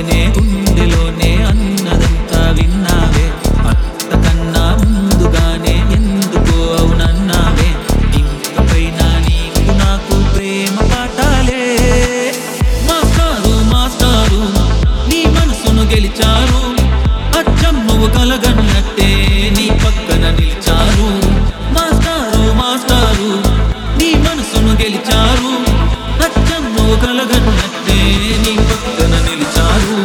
నేనే గుండెలోనే అన్నదంతా విన్నావే అంతకన్నా ముందుగానే ఎందుకో అవునన్నావే ఇంకపైన నీకు నాకు ప్రేమ పాఠాలే మాస్టారు మాస్టారు నీ మనసును గెలిచారు అచ్చం నువ్వు కలగన్నట్టే నీ పక్కన నిలిచారు మాస్టారు మాస్టారు నీ మనసును గెలిచారు అచ్చం నువ్వు కలగన్నట్టే నీ పక్కన నిలిచారు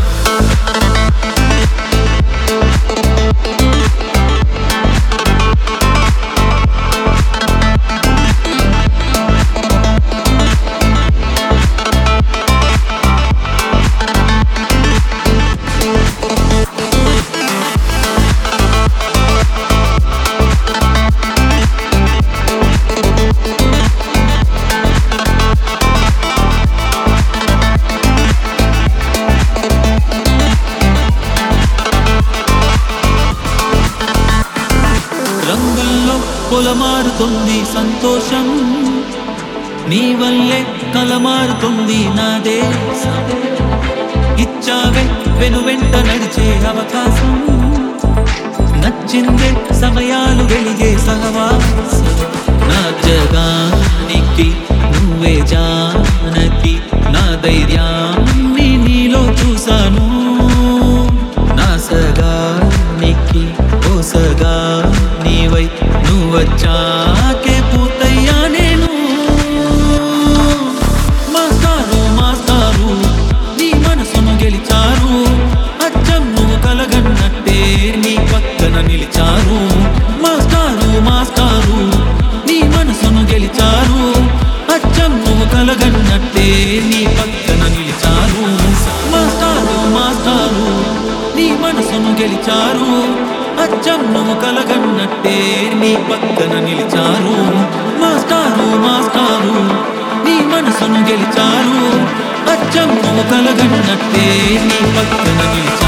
రంగుల్లో పొలమారుతుంది సంతోషం నీ వల్లే కలమారుతుంది నా దేశం ఇచ్చావే వెను వెంట నడిచే అవకాశం నచ్చిందే సమయాలు వెలిగే సహవాసం నా జగానికి నువ్వే జానకి నా ధైర్యాన్ని నీలో చూశాను నా సగానికి ఓ సగా నీవై నువ్వచ్చాకే పూర్తయ్యా నేను మాస్టారు మాస్టారు నీ మనసును గెలిచారు అచ్చం నువ్వు కలగన్నట్టే నీ పక్కన నిలిచారు మాస్టారు మాస్టారు నీ మనసును గెలిచారు అచ్చం నువ్వు కలగన్నట్టే నీ పక్కన నిలిచారు మాస్టారు మాస్టారు నీ మనసును గెలిచారు అచ్చం నువ్వు కలగన్నట్టే నీ పక్కన నిలిచారు మాస్టారు మాస్టారు నీ మనసును గెలిచారు అచ్చం నువ్వు కలగన్నట్టే నీ పక్కన నిలిచారు